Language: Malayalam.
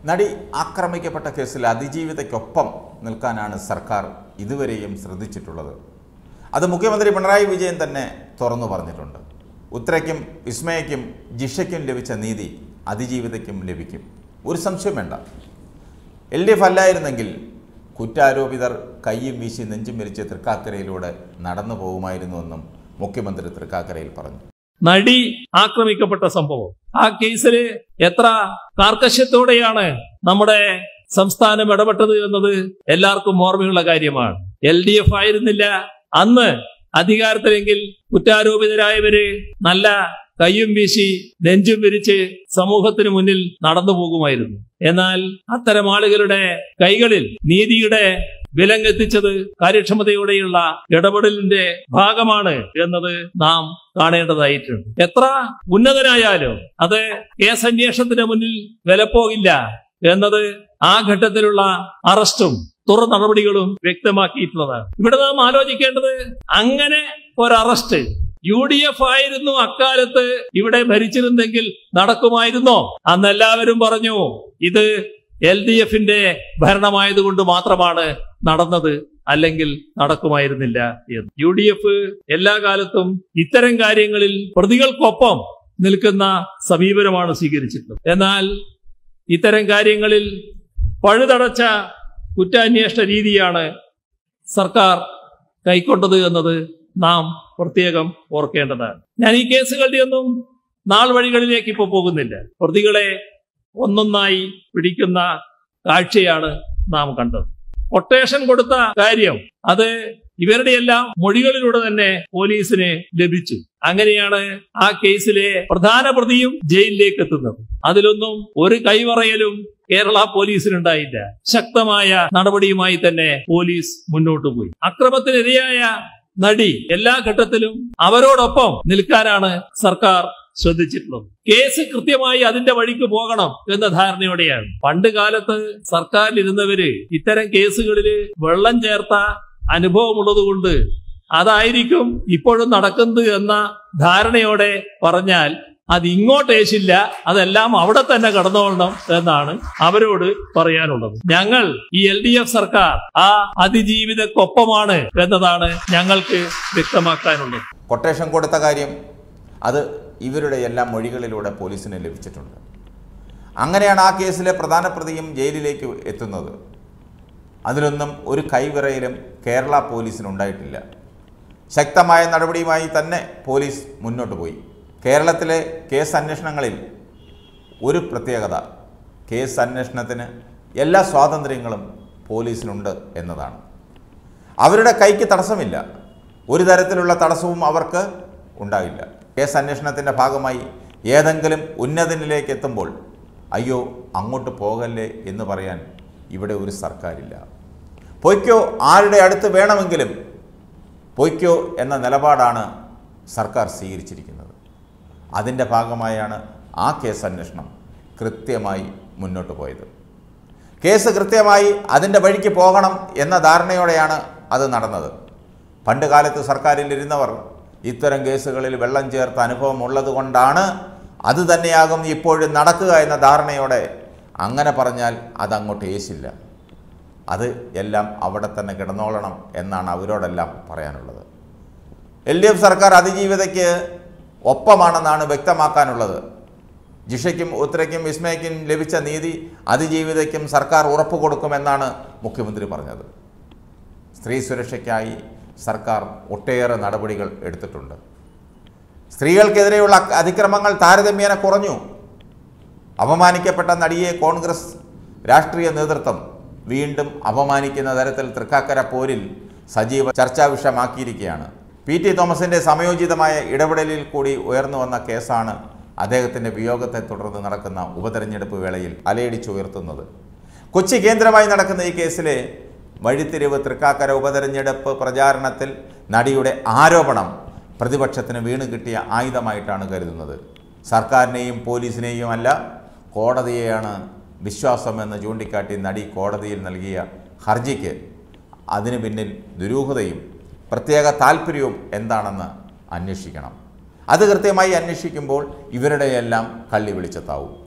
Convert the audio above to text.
നടി ആക്രമിക്കപ്പെട്ട കേസിൽ അതിജീവിതയ്ക്കൊപ്പം നിൽക്കാനാണ് സർക്കാർ ഇതുവരെയും ശ്രദ്ധിച്ചിട്ടുള്ളത് അത് മുഖ്യമന്ത്രി പിണറായി വിജയൻ തന്നെ തുറന്നു പറഞ്ഞിട്ടുണ്ട് ഉത്തരയ്ക്കും വിസ്മയയ്ക്കും ജിഷയ്ക്കും ലഭിച്ച നീതി അതിജീവിതയ്ക്കും ലഭിക്കും ഒരു സംശയം വേണ്ട എൽ ഡി എഫ് അല്ലായിരുന്നെങ്കിൽ കുറ്റാരോപിതർ കയ്യും വീശി നെഞ്ചും വിരിച്ച് തൃക്കാക്കരയിലൂടെ നടന്നു പോകുമായിരുന്നുവെന്നും മുഖ്യമന്ത്രി തൃക്കാക്കരയിൽ പറഞ്ഞു നടി ആക്രമിക്കപ്പെട്ട സംഭവം ആ കേസിൽ എത്ര കാർക്കശ്യത്തോടെയാണ് നമ്മുടെ സംസ്ഥാനം ഇടപെട്ടത് എന്നത് എല്ലാവർക്കും ഓർമ്മയുള്ള കാര്യമാണ് എൽ ഡി എഫ് ആയിരുന്നില്ല അന്ന് അധികാരത്തിലെങ്കിൽ കുറ്റാരോപിതരായവര് നല്ല കയ്യും വീശി നെഞ്ചും വിരിച്ച് സമൂഹത്തിന് മുന്നിൽ നടന്നു പോകുമായിരുന്നു എന്നാൽ അത്തരം ആളുകളുടെ കൈകളിൽ നീതിയുടെ വിലങ്ങെത്തിച്ചത് കാര്യക്ഷമതയോടെയുള്ള ഇടപെടലിന്റെ ഭാഗമാണ് എന്നത് നാം കാണേണ്ടതായിട്ടുണ്ട് എത്ര ഉന്നതനായാലും അത് കേസ് അന്വേഷണത്തിന് മുന്നിൽ വിലപ്പോകില്ല എന്നത് ആ ഘട്ടത്തിലുള്ള അറസ്റ്റും തുറ നടപടികളും വ്യക്തമാക്കിയിട്ടുള്ളതാണ് ഇവിടെ നാം ആലോചിക്കേണ്ടത് അങ്ങനെ ഒരു അറസ്റ്റ് യു ഡി എഫ് ആയിരുന്നു അക്കാലത്ത് ഇവിടെ ഭരിച്ചിരുന്നെങ്കിൽ നടക്കുമായിരുന്നോ അന്ന് എല്ലാവരും പറഞ്ഞു ഇത് എൽ ഡി എഫിന്റെ ഭരണമായതുകൊണ്ട് മാത്രമാണ് നടന്നത് അല്ലെങ്കിൽ നടക്കുമായിരുന്നില്ല എന്ന് യു ഡി എഫ് എല്ലാ കാലത്തും ഇത്തരം കാര്യങ്ങളിൽ പ്രതികൾക്കൊപ്പം നിൽക്കുന്ന സമീപനമാണ് സ്വീകരിച്ചിട്ടുള്ളത് എന്നാൽ ഇത്തരം കാര്യങ്ങളിൽ പഴുതടച്ച കുറ്റാന്വേഷണ രീതിയാണ് സർക്കാർ കൈക്കൊണ്ടത് എന്നത് നാം പ്രത്യേകം ഓർക്കേണ്ടതാണ് ഞാൻ ഈ കേസുകളുടെ ഒന്നും നാൾ വഴികളിലേക്ക് ഇപ്പോൾ പോകുന്നില്ല പ്രതികളെ ഒന്നൊന്നായി പിടിക്കുന്ന കാഴ്ചയാണ് നാം കണ്ടത് കൊട്ടേഷൻ കൊടുത്ത കാര്യം അത് ഇവരുടെ എല്ലാം മൊഴികളിലൂടെ തന്നെ പോലീസിന് ലഭിച്ചു അങ്ങനെയാണ് ആ കേസിലെ പ്രധാന പ്രതിയും ജയിലിലേക്ക് എത്തുന്നത് അതിലൊന്നും ഒരു കൈവറയലും കേരള പോലീസിനുണ്ടായില്ല ശക്തമായ നടപടിയുമായി തന്നെ പോലീസ് മുന്നോട്ട് പോയി അക്രമത്തിനിരയായ നടി എല്ലാ ഘട്ടത്തിലും അവരോടൊപ്പം നിൽക്കാനാണ് സർക്കാർ ശ്രദ്ധിച്ചിട്ടുള്ളത് കേസ് കൃത്യമായി അതിന്റെ വഴിക്ക് പോകണം എന്ന ധാരണയോടെയാണ് പണ്ട് കാലത്ത് സർക്കാരിലിരുന്നവര് ഇത്തരം കേസുകളിൽ വെള്ളം ചേർത്ത അനുഭവമുള്ളതുകൊണ്ട് അതായിരിക്കും ഇപ്പോഴും നടക്കുന്നത് എന്ന ധാരണയോടെ പറഞ്ഞാൽ അത് ഇങ്ങോട്ട് ഏശില്ല അതെല്ലാം അവിടെ തന്നെ കടന്നുകൊള്ളണം എന്നാണ് അവരോട് പറയാനുള്ളത് ഞങ്ങൾ ഈ എൽ ഡി എഫ് സർക്കാർ ആ അതിജീവിതക്കൊപ്പമാണ് എന്നതാണ് ഞങ്ങൾക്ക് വ്യക്തമാക്കാനുള്ളത് കൊട്ടേഷൻ കൊടുത്ത കാര്യം അത് ഇവരുടെ എല്ലാം മൊഴികളിലൂടെ പോലീസിന് ലഭിച്ചിട്ടുണ്ട് അങ്ങനെയാണ് ആ കേസിലെ പ്രധാന പ്രതിയും ജയിലിലേക്ക് എത്തുന്നത് അതിലൊന്നും ഒരു കൈവിറയിലും കേരള പോലീസിനുണ്ടായിട്ടില്ല ശക്തമായ നടപടിയുമായി തന്നെ പോലീസ് മുന്നോട്ട് പോയി കേരളത്തിലെ കേസ് അന്വേഷണങ്ങളിൽ ഒരു പ്രത്യേകത കേസ് അന്വേഷണത്തിന് എല്ലാ സ്വാതന്ത്ര്യങ്ങളും പോലീസിനുണ്ട് എന്നതാണ് അവരുടെ കൈക്ക് തടസ്സമില്ല ഒരു തരത്തിലുള്ള തടസ്സവും അവർക്ക് ഉണ്ടാകില്ല കേസ് അന്വേഷണത്തിൻ്റെ ഭാഗമായി ഏതെങ്കിലും ഉന്നതനിലേക്ക് എത്തുമ്പോൾ അയ്യോ അങ്ങോട്ട് പോകല്ലേ എന്ന് പറയാൻ ഇവിടെ ഒരു സർക്കാരില്ല പൊയ്ക്കോ ആരുടെ അടുത്ത് വേണമെങ്കിലും പൊയ്ക്കോ എന്ന നിലപാടാണ് സർക്കാർ സ്വീകരിച്ചിരിക്കുന്നത് അതിൻ്റെ ഭാഗമായാണ് ആ കേസ് അന്വേഷണം കൃത്യമായി മുന്നോട്ട് പോയത് കേസ് കൃത്യമായി അതിൻ്റെ വഴിക്ക് പോകണം എന്ന ധാരണയോടെയാണ് അത് നടന്നത് പണ്ട് കാലത്ത് സർക്കാരിലിരുന്നവർ ഇത്തരം കേസുകളിൽ വെള്ളം ചേർത്ത അനുഭവം ഉള്ളതുകൊണ്ടാണ് അത് തന്നെയാകും ഇപ്പോഴും നടക്കുക എന്ന ധാരണയോടെ അങ്ങനെ പറഞ്ഞാൽ അതങ്ങോട്ട് ഏശില്ല അത് എല്ലാം അവിടെ തന്നെ കിടന്നോളണം എന്നാണ് അവരോടെല്ലാം പറയാനുള്ളത് എൽ ഡി എഫ് സർക്കാർ അതിജീവിതയ്ക്ക് ഒപ്പമാണെന്നാണ് വ്യക്തമാക്കാനുള്ളത് ജിഷയ്ക്കും ഉത്തരയ്ക്കും വിസ്മയയ്ക്കും ലഭിച്ച നീതി അതിജീവിതയ്ക്കും സർക്കാർ ഉറപ്പ് കൊടുക്കുമെന്നാണ് മുഖ്യമന്ത്രി പറഞ്ഞത് സ്ത്രീ സുരക്ഷയ്ക്കായി സർക്കാർ ഒട്ടേറെ നടപടികൾ എടുത്തിട്ടുണ്ട് സ്ത്രീകൾക്കെതിരെയുള്ള അതിക്രമങ്ങൾ താരതമ്യേന കുറഞ്ഞു അപമാനിക്കപ്പെട്ട നടിയെ കോൺഗ്രസ് രാഷ്ട്രീയ നേതൃത്വം വീണ്ടും അപമാനിക്കുന്ന തരത്തിൽ തൃക്കാക്കര പോരിൽ സജീവ ചർച്ചാ വിഷയമാക്കിയിരിക്കുകയാണ് പി ടി തോമസിൻ്റെ സമയോചിതമായ ഇടപെടലിൽ കൂടി ഉയർന്നു വന്ന കേസാണ് അദ്ദേഹത്തിൻ്റെ വിയോഗത്തെ തുടർന്ന് നടക്കുന്ന ഉപതെരഞ്ഞെടുപ്പ് വേളയിൽ അലയടിച്ചുയർത്തുന്നത് കൊച്ചി കേന്ദ്രമായി നടക്കുന്ന ഈ കേസിലെ വഴിത്തിരിവ് തൃക്കാക്കര ഉപതെരഞ്ഞെടുപ്പ് പ്രചാരണത്തിൽ നടിയുടെ ആരോപണം പ്രതിപക്ഷത്തിന് വീണ് കിട്ടിയ ആയുധമായിട്ടാണ് കരുതുന്നത് സർക്കാരിനെയും പോലീസിനെയും അല്ല കോടതിയെയാണ് വിശ്വാസമെന്ന് ചൂണ്ടിക്കാട്ടി നടി കോടതിയിൽ നൽകിയ ഹർജിക്ക് അതിന് പിന്നിൽ ദുരൂഹതയും പ്രത്യേക താല്പര്യവും എന്താണെന്ന് അന്വേഷിക്കണം അത് കൃത്യമായി അന്വേഷിക്കുമ്പോൾ ഇവരുടെയെല്ലാം കള്ളി വെളിച്ചത്താവും